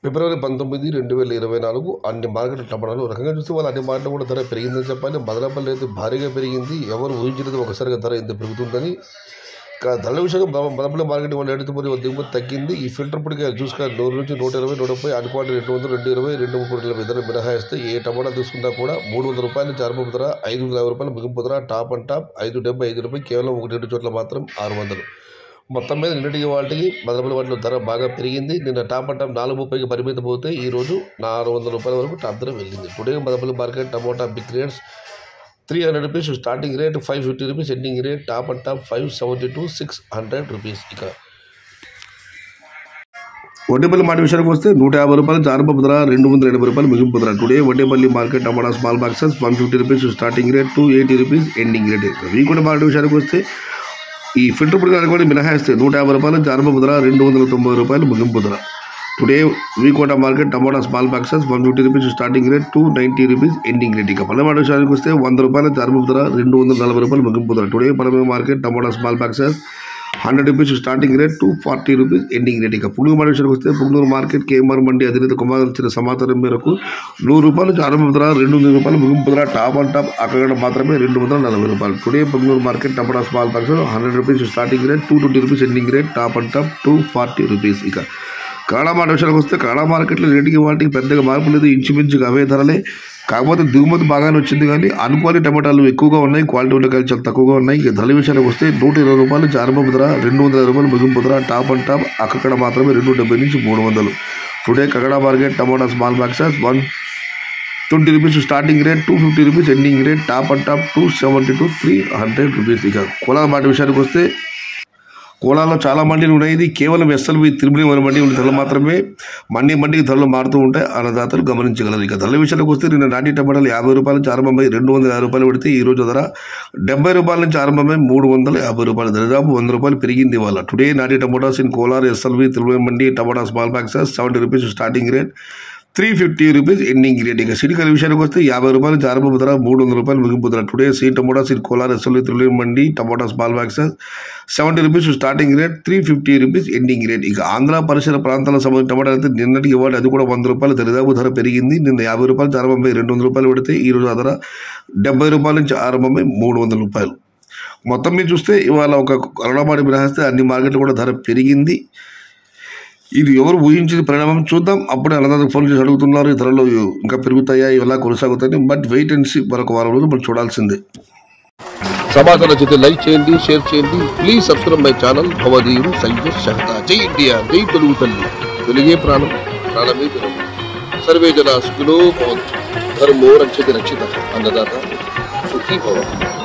ఫిబ్రవరి పంతొమ్మిది రెండు వేల ఇరవై నాలుగు అన్ని మార్కెట్ల టమాటాలు ఒక రకంగా చూస్తే వాళ్ళు అన్ని మార్కెట్లు కూడా ధర పెరిగిందని చెప్పాలి మదనపల్లి అయితే భారీగా పెరిగింది ఎవరు ఊహించినది ఒకసారిగా ధర ఇంత పెరుగుతుందని ఇక ధరల విషయంలో మన- మదనపల్లి మార్కెట్ వాళ్ళు ఏడైతే మరి దిగుమతి తగ్గింది ఈ ఫిల్టర్ పొడిగా చూసుకున్న నూరు నుంచి నూట ఇరవై నూట ముప్పై అనుకోండి రెండు వందలు రెండు ఇరవై రెండు ముప్పై రెండు ఇద్దరు మినహాయిస్తే ఏ టమాటా తీసుకున్నా కూడా మూడు వందల రూపాయల నుంచి అరవై ధర ఐదు వందల యాభై రూపాయలు ముగింపు ధర టాప్ అండ్ టాప్ ఐదు డెబ్బై ఐదు రూపాయలు కేవలం ఒకటి రెండు చోట్ల మాత్రం ఆరు వందలు మొత్తం మీద నిన్నటికి వాటికి మదనపల్లి వాటిలో ధర బాగా పెరిగింది నిన్న టాప్ అండ్ టాప్ నాలుగు ముప్పైకి పరిమితం పోతే ఈ రోజు నాలుగు వందల రూపాయల వరకు టాప్ ధర వెళ్ళింది today Madanapalle market tomato big rates three hundred rupees starting rate five fifty rupees ending rate top and top five seventy two six hundred rupees ఇక వడ్డేపల్లి మాట విషయానికి వస్తే నూట యాభై రూపాయలు జారపప్పు ధర రెండు వందల ఎనభై రూపాయలు ముగింపు ధర today Vaddepalli market tomato small boxes one fifty rupees starting rate two eighty rupees ending rate Vikota market విషయానికి వస్తే ఈ ఫిల్టర్ పొడి కూడా మినహాయిస్తే నూట యాభై రూపాయలు జారపప్పు ధర రెండు వందల తొంభై రూపాయలు ముగింపు ధర today Vikota market tomato small boxes one fifty rupees starting rate two ninety rupees ending rate ఇక పల్లె విషయానికి వస్తే వంద రూపాయల జారపప్పు ధర రెండు వందల నలభై రూపాయలు ముగింపు ధర today Palle market tomato small boxes hundred rupees starting rate two forty rupees ending rate ఇక పుంగూరు మార్కెట్ విషయానికి వస్తే పుంగూరు మార్కెట్ కేఎంఆర్ మండి అధినేత కుమార్ ఇచ్చిన సమాచారం మేరకు నూరు రూపాయల నుంచి ఆరంభ ధర రెండు వందల రూపాయలు ముగింపు ధర టాప్ అండ్ టాప్ అక్కడ మాత్రమే రెండు వందల నలభై రూపాయలు today Punguru market tomato small box hundred rupees starting rate two twenty rupees ending rate top and top two forty rupees ఇక కాడా మార్కెట్ విషయానికి వస్తే కాడా మార్కెట్లో రేటుకి వాటికి పెద్దగా మార్పు లేదు ఇంచుమించుగా అవే ధరలే కాకపోతే దిగుమతి బాగానే వచ్చింది కానీ అన్క్వాలిటీ టమాటాలు ఎక్కువగా ఉన్నాయి క్వాలిటీ ఉండకాయలు చాలా తక్కువగా ఉన్నాయి ఇక ధరల విషయానికి వస్తే నూట ఇరవై రూపాయలు జారపప్పు ధర రెండు వందల రూపాయలు ముగింపు ధర టాప్ అండ్ టాప్ అక్కడ మాత్రమే రెండు డెబ్బై నుంచి మూడు వందలు today Kagada market tomato small boxes one twenty rupees starting rate two fifty rupees ending rate top and top two seventy two three hundred rupees ఇక కులాల మాట విషయానికి వస్తే కోలాలో చాలా మండీలు ఉన్నాయి ఇది కేవలం ఎస్ఎల్వి తిరుమల వరి మండి ఉన్న ధరలు మాత్రమే మండి మండికి ధరలు మారుతూ ఉంటాయి అన్నదాతలు గమనించగలరు ఇక ధరల విషయానికి వస్తే నిన్న నాటి టమాటాలు యాభై రూపాయల నుంచి ఆరంభమై రెండు వందల యాభై రూపాయలు పెడితే ఈ రోజు ధర డెబ్బై రూపాయల నుంచి ఆరంభమై మూడు వందల యాభై రూపాయలు దాదాపు వంద రూపాయలు పెరిగింది ఇవాళ టుడే నాటి tomatoes in Kolar SLV Tirumala mandi tomato small boxes seventy rupees starting rate three fifty rupees ending rate ఇక సిటికల్ విషయానికి వస్తే యాభై రూపాయలు నుంచి ఆరంభ ధర మూడు వందల రూపాయలు ముగింపు ధర టుడే సీ టమోటా సీట్ Kolar SLV Tirumala mandi tomato small boxes seventy rupees starting rate three fifty rupees ending rate ఇక ఆంధ్ర పరిసర ప్రాంతాలకు సంబంధించిన టమాటాలు అయితే నిన్నటికి ఇవాళ అది కూడా వంద రూపాయలు దరిదాపు ధర పెరిగింది నిన్న యాభై రూపాయలు ఆరంభమై రెండు వందల రూపాయలు పెడితే ఈ రోజు ఆ ధర డెబ్బై రూపాయల నుంచి ఆరంభమై మూడు వందల రూపాయలు మొత్తం మీద చూస్తే ఇవాళ ఒక కరోనామాడి మినహాయిస్తే అన్ని మార్కెట్లు కూడా ధర పెరిగింది ఇది ఎవరు ఊహించిన పరిణామం చూద్దాం అప్పుడే అన్నదాత ఫోన్ చేసి అడుగుతున్నారు ఈ ధరలు ఇంకా పెరుగుతాయా ఇలా కొనసాగుతాయి బట్ వెయిట్ అండ్ సీ మరొక వారం రోజులు మనం చూడాల్సిందే సమాచారం నచ్చితే లైక్ చేయండి షేర్ చేయండి ప్లీజ్ సబ్స్క్రైబ్ మై ఛానల్ భవదీయుడు సంజయ్ షహతా జై ఇండియా జై తెలుగు తల్లి తెలుగే ప్రాణం ప్రాణమే తెలుగు సర్వే జన సుఖినో భవంతు ధర్మో రక్షతి రక్షిత అన్నదాత సుఖీ భవ